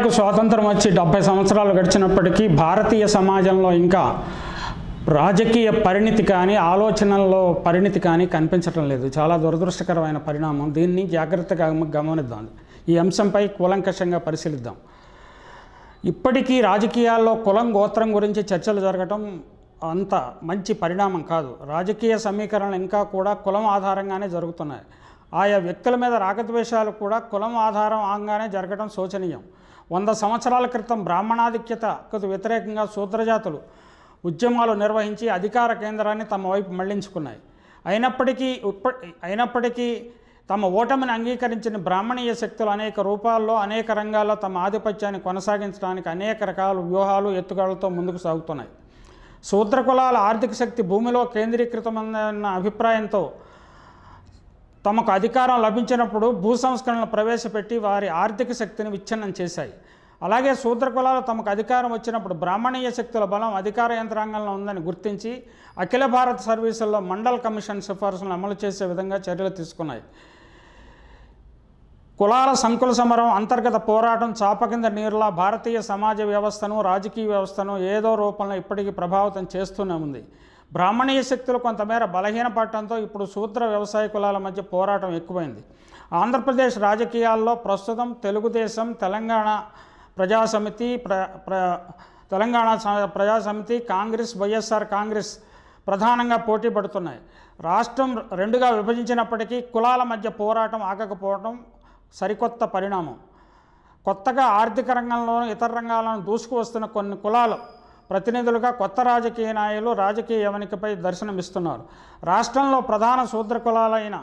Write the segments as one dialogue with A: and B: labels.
A: ఇండియాకు స్వాతంత్రం వచ్చి డెబ్బై సంవత్సరాలు గడిచినప్పటికీ భారతీయ సమాజంలో ఇంకా రాజకీయ పరిణితి కానీ ఆలోచనల్లో పరిణితి కానీ కనిపించటం లేదు చాలా దురదృష్టకరమైన పరిణామం దీన్ని జాగ్రత్తగా గమనిద్దాం ఈ అంశంపై కూలంకషంగా పరిశీలిద్దాం ఇప్పటికీ రాజకీయాల్లో కులం గోత్రం గురించి చర్చలు జరగటం అంత మంచి పరిణామం కాదు రాజకీయ సమీకరణలు ఇంకా కూడా కులం ఆధారంగానే జరుగుతున్నాయి ఆయా వ్యక్తుల మీద రాగద్వేషాలు కూడా కులం ఆధారం ఆగానే జరగడం శోచనీయం వంద సంవత్సరాల క్రితం బ్రాహ్మణాధిక్యతకు వ్యతిరేకంగా శూద్రజాతులు ఉద్యమాలు నిర్వహించి అధికార కేంద్రాన్ని తమ వైపు మళ్లించుకున్నాయి అయినప్పటికీ ఇప్ప- అయినప్పటికీ తమ ఓటమిని అంగీకరించిన బ్రాహ్మణీయ శక్తులు అనేక రూపాల్లో అనేక రంగాల్లో తమ ఆధిపత్యాన్ని కొనసాగించడానికి అనేక రకాల వ్యూహాలు ఎత్తుగడలతో ముందుకు సాగుతున్నాయి శూద్ర కులాల ఆర్థిక శక్తి భూమిలో కేంద్రీకృతమైన అభిప్రాయంతో తమకు అధికారం లభించినప్పుడు భూ సంస్కరణలు ప్రవేశపెట్టి వారి ఆర్థిక శక్తిని విచ్ఛిన్నం చేశాయి అలాగే శూద్ర కులాలు తమకు అధికారం వచ్చినప్పుడు బ్రాహ్మణీయ శక్తుల బలం అధికార యంత్రాంగంలో ఉందని గుర్తించి అఖిల భారత సర్వీసుల్లో మండల్ కమిషన్ సిఫార్సులను అమలు చేసే విధంగా చర్యలు తీసుకున్నాయి కులాల సంకుల సమరం అంతర్గత పోరాటం చాప కింద నీరులా భారతీయ సమాజ వ్యవస్థను రాజకీయ వ్యవస్థను ఏదో రూపంలో ఇప్పటికీ ప్రభావితం చేస్తూనే ఉంది బ్రాహ్మణీయ శక్తులు కొంతమేర బలహీనపడటంతో ఇప్పుడు శూద్ర వ్యవసాయ కులాల మధ్య పోరాటం ఎక్కువైంది ఆంధ్రప్రదేశ్ రాజకీయాల్లో ప్రస్తుతం తెలుగుదేశం తెలంగాణ ప్రజాసమితి ప్ర ప్ర తెలంగాణ స- ప్రజాసమితి కాంగ్రెస్ వైఎస్ఆర్ కాంగ్రెస్ ప్రధానంగా పోటీ పడుతున్నాయి రాష్ట్రం రెండుగా విభజించినప్పటికీ కులాల మధ్య పోరాటం ఆగకపోవడం సరికొత్త పరిణామం కొత్తగా ఆర్థిక రంగంలోనూ ఇతర రంగాలను దూసుకువస్తున్న కొన్ని కులాలు ప్రతినిధులుగా కొత్త రాజకీయ నాయకులు రాజకీయ యవనికపై దర్శనమిస్తున్నారు రాష్ట్రంలో ప్రధాన శూద్ర కులాలైన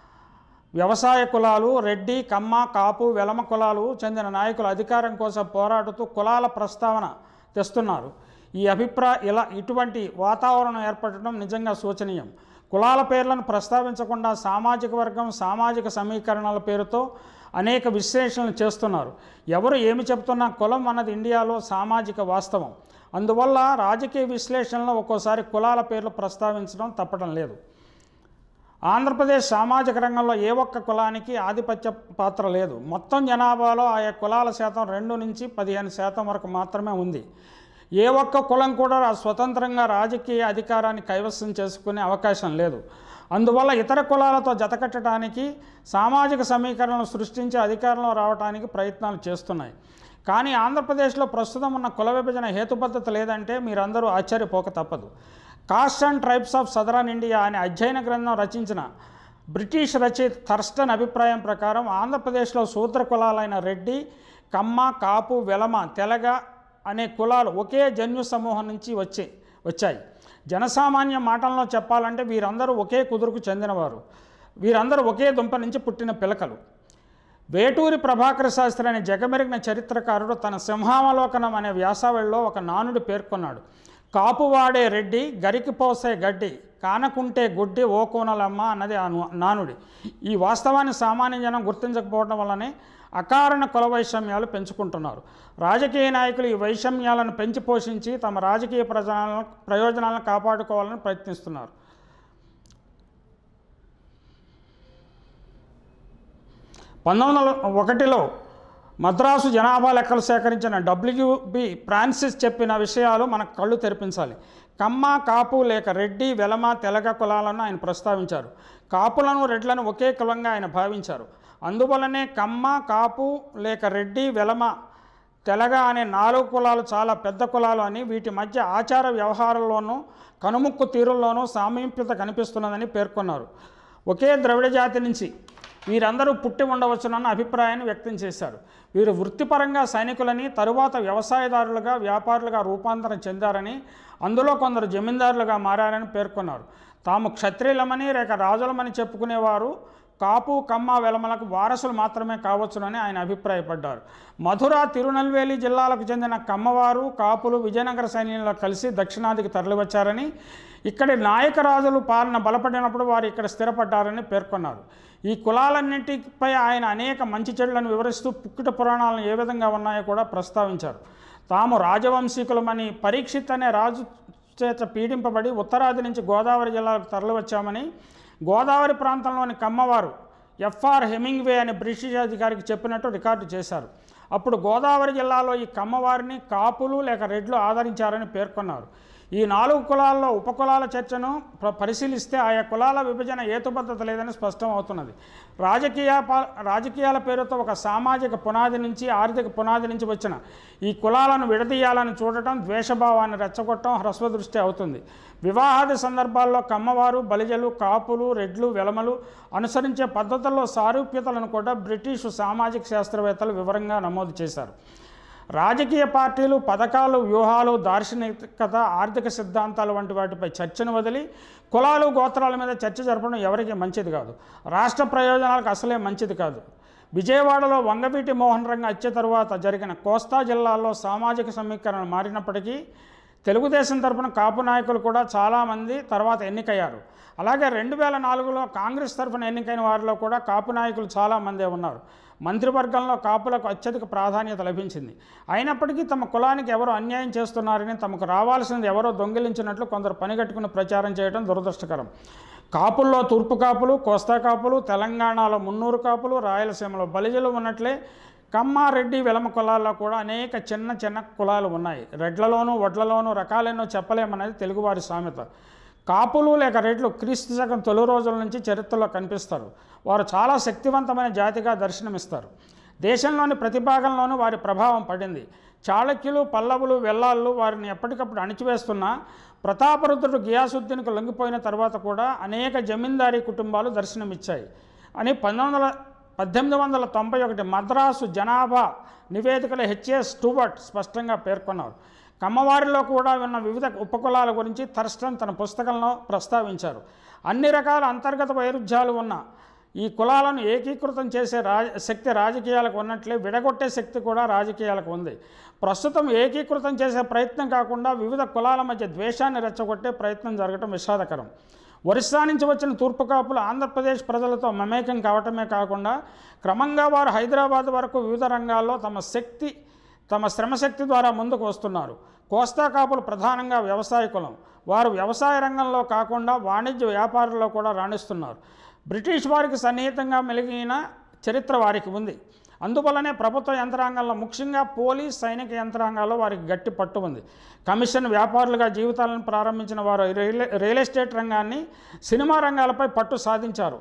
A: వ్యవసాయ కులాలు రెడ్డి కమ్మ కాపు వెలమ కులాలు చెందిన నాయకులు అధికారం కోసం పోరాడుతూ కులాల ప్రస్తావన తెస్తున్నారు ఈ అభిప్రాయ ఇలా ఇటువంటి వాతావరణం ఏర్పడటం నిజంగా శోచనీయం కులాల పేర్లను ప్రస్తావించకుండా సామాజిక వర్గం సామాజిక సమీకరణల పేరుతో అనేక విశ్లేషణలు చేస్తున్నారు ఎవరు ఏమి చెబుతున్నా కులం అన్నది ఇండియాలో సామాజిక వాస్తవం అందువల్ల రాజకీయ విశ్లేషణలో ఒక్కోసారి కులాల పేర్లు ప్రస్తావించడం తప్పడం లేదు ఆంధ్రప్రదేశ్ సామాజిక రంగంలో ఏ ఒక్క కులానికి ఆధిపత్య పాత్ర లేదు మొత్తం జనాభాలో ఆయా కులాల శాతం రెండు నుంచి పదిహేను శాతం వరకు మాత్రమే ఉంది ఏ ఒక్క కులం కూడా స్వతంత్రంగా రాజకీయ అధికారాన్ని కైవసం చేసుకునే అవకాశం లేదు అందువల్ల ఇతర కులాలతో జతకట్టడానికి సామాజిక సమీకరణలు సృష్టించి అధికారంలో రావడానికి ప్రయత్నాలు చేస్తున్నాయి కానీ ఆంధ్రప్రదేశ్లో ప్రస్తుతం ఉన్న కుల విభజన హేతుబద్ధత లేదంటే మీరందరూ ఆశ్చర్యపోక తప్పదు caste and tribes of southern India అనే అధ్యయన గ్రంథం రచించిన బ్రిటిష్ రచయిత థర్స్టన్ అభిప్రాయం ప్రకారం ఆంధ్రప్రదేశ్లో శూద్ర కులాలైన రెడ్డి కమ్మ కాపు వెలమ తెలగ అనే కులాలు ఒకే జన్యు సమూహం నుంచి వచ్చే వచ్చాయి జనసామాన్య మాటల్లో చెప్పాలంటే వీరందరూ ఒకే కుదురుకు చెందినవారు వీరందరూ ఒకే దుంప నుంచి పుట్టిన పిలకలు వేటూరి ప్రభాకర శాస్త్రి అనే జగమెరిగిన చరిత్రకారుడు తన సింహావలోకనం అనే వ్యాసావళిలో ఒక నానుడి పేర్కొన్నాడు కాపువాడే రెడ్డి గరికి పోసే గడ్డి కానకుంటే గుడ్డి ఓ కోనలమ్మ అన్నది ఆ ను- నానుడి ఈ వాస్తవాన్ని సామాన్య జనం గుర్తించకపోవడం వల్లనే అకారణ కుల వైషమ్యాలు పెంచుకుంటున్నారు రాజకీయ నాయకులు ఈ వైషమ్యాలను పెంచి పోషించి తమ రాజకీయ ప్రయోజనాలను ప్రయోజనాలను కాపాడుకోవాలని ప్రయత్నిస్తున్నారు పంతొమ్మిది వందల ఒకటిలో మద్రాసు జనాభా లెక్కలు సేకరించిన డబ్ల్యూబి ఫ్రాన్సిస్ చెప్పిన విషయాలు మనకు కళ్ళు తెరిపించాలి కమ్మ కాపు లేక రెడ్డి వెలమ తెలగ కులాలను ఆయన ప్రస్తావించారు కాపులను రెడ్లను ఒకే కులంగా ఆయన భావించారు అందువలనే కమ్మ కాపు లేక రెడ్డి వెలమ తెలగ అనే నాలుగు కులాలు చాలా పెద్ద కులాలు అని వీటి మధ్య ఆచార వ్యవహారంలోనూ కనుముక్కు తీరుల్లోనూ సామీప్యత కనిపిస్తున్నదని పేర్కొన్నారు ఒకే ద్రవిడ జాతి నుంచి వీరందరూ పుట్టి ఉండవచ్చునన్న అభిప్రాయాన్ని వ్యక్తం చేశారు వీరు వృత్తిపరంగా సైనికులని తరువాత వ్యవసాయదారులుగా వ్యాపారులుగా రూపాంతరం చెందారని అందులో కొందరు జమీందారులుగా మారారని పేర్కొన్నారు తాము క్షత్రియులమని లేక రాజులమని చెప్పుకునేవారు కాపు కమ్మ వెలమలకు వారసులు మాత్రమే కావచ్చునని ఆయన అభిప్రాయపడ్డారు మధుర తిరునల్వేలి జిల్లాలకు చెందిన కమ్మవారు కాపులు విజయనగర సైన్యంలో కలిసి దక్షిణాదికి తరలివచ్చారని ఇక్కడి నాయక రాజులు పాలన బలపడినప్పుడు వారు ఇక్కడ స్థిరపడ్డారని పేర్కొన్నారు ఈ కులాలన్నింటిపై ఆయన అనేక మంచి చెడులను వివరిస్తూ పుక్కిట పురాణాలను ఏ విధంగా ఉన్నాయో కూడా ప్రస్తావించారు తాము రాజవంశీకులమని పరీక్షిత్ అనే రాజు చేత పీడింపబడి ఉత్తరాది నుంచి గోదావరి జిల్లాకు తరలివచ్చామని గోదావరి ప్రాంతంలోని కమ్మవారు ఎఫ్ఆర్ హెమింగ్వే అనే బ్రిటిష్ అధికారికి చెప్పినట్టు రికార్డు చేశారు అప్పుడు గోదావరి జిల్లాలో ఈ కమ్మవారిని కాపులు లేక రెడ్లు ఆదరించారని పేర్కొన్నారు ఈ నాలుగు కులాల్లో ఉపకులాల చర్చను ప్ర- పరిశీలిస్తే ఆయా కులాల విభజన ఏతుబద్ధత లేదని స్పష్టం అవుతున్నది రాజకీయ పా- రాజకీయాల పేరుతో ఒక సామాజిక పునాది నుంచి ఆర్థిక పునాది నుంచి వచ్చిన ఈ కులాలను విడదీయాలని చూడటం ద్వేషభావాన్ని రెచ్చగొట్టడం హ్రస్వదృష్టి అవుతుంది వివాహాది సందర్భాల్లో కమ్మవారు బలిజలు కాపులు రెడ్లు వెలమలు అనుసరించే పద్ధతుల్లో సారూప్యతలను కూడా బ్రిటిషు సామాజిక శాస్త్రవేత్తలు వివరంగా నమోదు చేశారు రాజకీయ పార్టీలు పథకాలు వ్యూహాలు దార్శనికత ఆర్థిక సిద్ధాంతాలు వంటి వాటిపై చర్చను వదిలి కులాలు గోత్రాల మీద చర్చ జరపడం ఎవరికి మంచిది కాదు రాష్ట్ర ప్రయోజనాలకు అసలే మంచిది కాదు విజయవాడలో వంగవీటి మోహన్ రంగ హత్య తరువాత జరిగిన కోస్తా జిల్లాల్లో సామాజిక సమీకరణ మారినప్పటికీ తెలుగుదేశం తరపున కాపు నాయకులు కూడా చాలామంది తర్వాత ఎన్నికయ్యారు అలాగే రెండు వేల నాలుగులో కాంగ్రెస్ తరఫున ఎన్నికైన వారిలో కూడా కాపు నాయకులు చాలామందే ఉన్నారు మంత్రివర్గంలో కాపులకు అత్యధిక ప్రాధాన్యత లభించింది అయినప్పటికీ తమ కులానికి ఎవరో అన్యాయం చేస్తున్నారని తమకు రావాల్సింది ఎవరో దొంగిలించినట్లు కొందరు పనిగట్టుకుని ప్రచారం చేయడం దురదృష్టకరం కాపుల్లో తూర్పు కాపులు కోస్తా కాపులు తెలంగాణలో మున్నూరు కాపులు రాయలసీమలో బలిజలు ఉన్నట్లే కమ్మారెడ్డి వెలమ కులాల్లో కూడా అనేక చిన్న చిన్న కులాలు ఉన్నాయి రెడ్లలోనూ వడ్లలోనూ రకాలెన్నో చెప్పలేమన్నది తెలుగువారి సామెత కాపులు లేక రెడ్లు క్రీస్తు శకం తొలి రోజుల నుంచి చరిత్రలో కనిపిస్తారు వారు చాలా శక్తివంతమైన జాతిగా దర్శనమిస్తారు దేశంలోని ప్రతి భాగంలోనూ వారి ప్రభావం పడింది చాళక్యులు పల్లవులు వెల్లాళ్ళు వారిని ఎప్పటికప్పుడు అణిచివేస్తున్నా ప్రతాపరుద్రుడు గియాసుద్దీన్కు లొంగిపోయిన తర్వాత కూడా అనేక జమీందారీ కుటుంబాలు దర్శనమిచ్చాయి అని పంతొమ్మిది వందల పద్దెనిమిది వందల తొంభై ఒకటి మద్రాసు జనాభా నివేదికలో హెచ్ఎస్ స్టూవర్ట్ స్పష్టంగా పేర్కొన్నారు కమ్మవారిలో కూడా ఉన్న వివిధ ఉపకులాల గురించి థర్స్టన్ తన పుస్తకంలో ప్రస్తావించారు అన్ని రకాల అంతర్గత వైరుధ్యాలు ఉన్న ఈ కులాలను ఏకీకృతం చేసే రాజ శక్తి రాజకీయాలకు ఉన్నట్లే విడగొట్టే శక్తి కూడా రాజకీయాలకు ఉంది ప్రస్తుతం ఏకీకృతం చేసే ప్రయత్నం కాకుండా వివిధ కులాల మధ్య ద్వేషాన్ని రెచ్చగొట్టే ప్రయత్నం జరగటం విషాదకరం ఒరిస్సా నుంచి వచ్చిన తూర్పు కాపులు ఆంధ్రప్రదేశ్ ప్రజలతో మమేకం కావటమే కాకుండా క్రమంగా వారు హైదరాబాద్ వరకు వివిధ రంగాల్లో తమ శక్తి తమ శ్రమశక్తి ద్వారా ముందుకు వస్తున్నారు కోస్తా కాపులు ప్రధానంగా వ్యవసాయ కులం వారు వ్యవసాయ రంగంలో కాకుండా వాణిజ్య వ్యాపారంలో కూడా రాణిస్తున్నారు బ్రిటిష్ వారికి సన్నిహితంగా మెలిగిన చరిత్ర వారికి ఉంది అందువల్లనే ప్రభుత్వ యంత్రాంగంలో ముఖ్యంగా పోలీస్ సైనిక యంత్రాంగాల్లో వారికి గట్టి పట్టు ఉంది కమిషన్ వ్యాపారులుగా జీవితాలను ప్రారంభించిన వారు రియల్ రియల్ ఎస్టేట్ రంగాన్ని సినిమా రంగాలపై పట్టు సాధించారు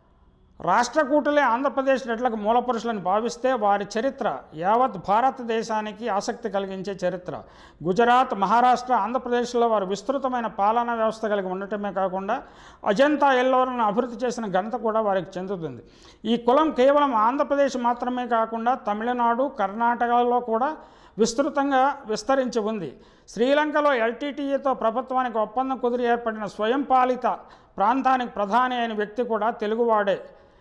A: రాష్ట్రకూటులే ఆంధ్రప్రదేశ్ రెడ్లకు మూలపురుషులని భావిస్తే వారి చరిత్ర యావత్ భారతదేశానికి ఆసక్తి కలిగించే చరిత్ర గుజరాత్ మహారాష్ట్ర ఆంధ్రప్రదేశ్లో వారు విస్తృతమైన పాలనా వ్యవస్థ కలిగి ఉండటమే కాకుండా అజంతా ఎల్లోరను అభివృద్ధి చేసిన ఘనత కూడా వారికి చెందుతుంది ఈ కులం కేవలం ఆంధ్రప్రదేశ్ మాత్రమే కాకుండా తమిళనాడు కర్ణాటకలో కూడా విస్తృతంగా విస్తరించి ఉంది శ్రీలంకలో ఎల్టీటీఈతో ప్రభుత్వానికి ఒప్పందం కుదిరి ఏర్పడిన స్వయం పాలిత ప్రాంతానికి ప్రధాని అయిన వ్యక్తి కూడా తెలుగువాడే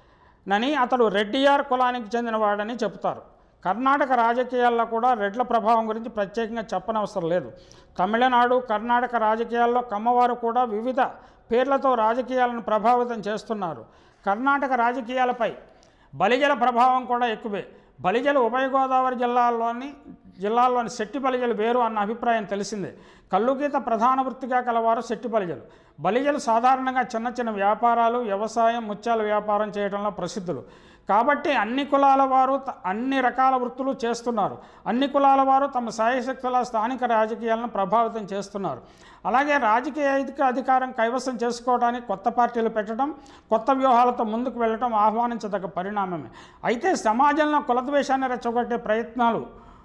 A: నని అతడు రెడ్డియార్ కులానికి చెందినవాడని చెబుతారు కర్ణాటక రాజకీయాల్లో కూడా రెడ్ల ప్రభావం గురించి ప్రత్యేకంగా చెప్పనవసరం లేదు తమిళనాడు కర్ణాటక రాజకీయాల్లో కమ్మవారు కూడా వివిధ పేర్లతో రాజకీయాలను ప్రభావితం చేస్తున్నారు కర్ణాటక రాజకీయాలపై బలిజల ప్రభావం కూడా ఎక్కువే బలిజలు ఉభయ గోదావరి జిల్లాల్లోని జిల్లాల్లోని శెట్టి బలిజలు వేరు అన్న అభిప్రాయం తెలిసిందే కల్లుగీత ప్రధాన వృత్తిగా కలవారు శెట్టి బలిజలు బలిజలు సాధారణంగా చిన్న చిన్న వ్యాపారాలు వ్యవసాయం ముత్యాల వ్యాపారం చేయడంలో ప్రసిద్ధులు కాబట్టి అన్ని కులాల వారు త- అన్ని రకాల వృత్తులు చేస్తున్నారు అన్ని కులాల వారు తమ సాయశక్తుల స్థానిక రాజకీయాలను ప్రభావితం చేస్తున్నారు అలాగే రాజకీయ ఐతిక అధికారం కైవసం చేసుకోవడానికి కొత్త పార్టీలు పెట్టడం కొత్త వ్యూహాలతో ముందుకు వెళ్ళడం ఆహ్వానించదగ్గ పరిణామమే అయితే సమాజంలో కులద్వేషాన్ని రెచ్చగొట్టే ప్రయత్నాలు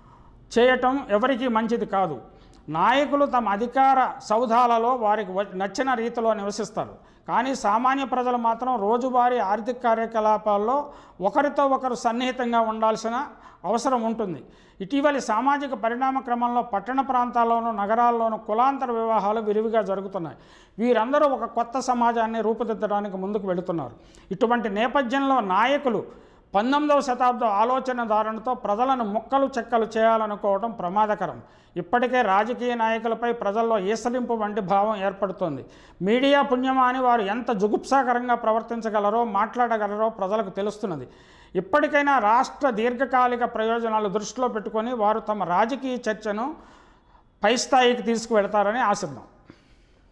A: చేయటం ఎవరికీ మంచిది కాదు నాయకులు తమ అధికార సౌధాలలో వారికి వ- నచ్చిన రీతిలో నివసిస్తారు కానీ సామాన్య ప్రజలు మాత్రం రోజువారీ ఆర్థిక కార్యకలాపాల్లో ఒకరితో ఒకరు సన్నిహితంగా ఉండాల్సిన అవసరం ఉంటుంది ఇటీవలి సామాజిక పరిణామ క్రమంలో పట్టణ ప్రాంతాల్లోనూ నగరాల్లోనూ కులాంతర వివాహాలు విరివిగా జరుగుతున్నాయి వీరందరూ ఒక కొత్త సమాజాన్ని రూపుదిద్దడానికి ముందుకు వెళుతున్నారు ఇటువంటి నేపథ్యంలో నాయకులు పంతొమ్మిదవ శతాబ్దం ఆలోచన ధారణతో ప్రజలను ముక్కలు చెక్కలు చేయాలనుకోవడం ప్రమాదకరం ఇప్పటికే రాజకీయ నాయకులపై ప్రజల్లో ఈసలింపు వంటి భావం ఏర్పడుతోంది మీడియా పుణ్యమా అని వారు ఎంత జుగుప్సాకరంగా ప్రవర్తించగలరో మాట్లాడగలరో ప్రజలకు తెలుస్తున్నది ఇప్పటికైనా రాష్ట్ర దీర్ఘకాలిక ప్రయోజనాలు దృష్టిలో పెట్టుకొని వారు తమ రాజకీయ చర్చను పై స్థాయికి తీసుకువెళతారని ఆశిద్దాం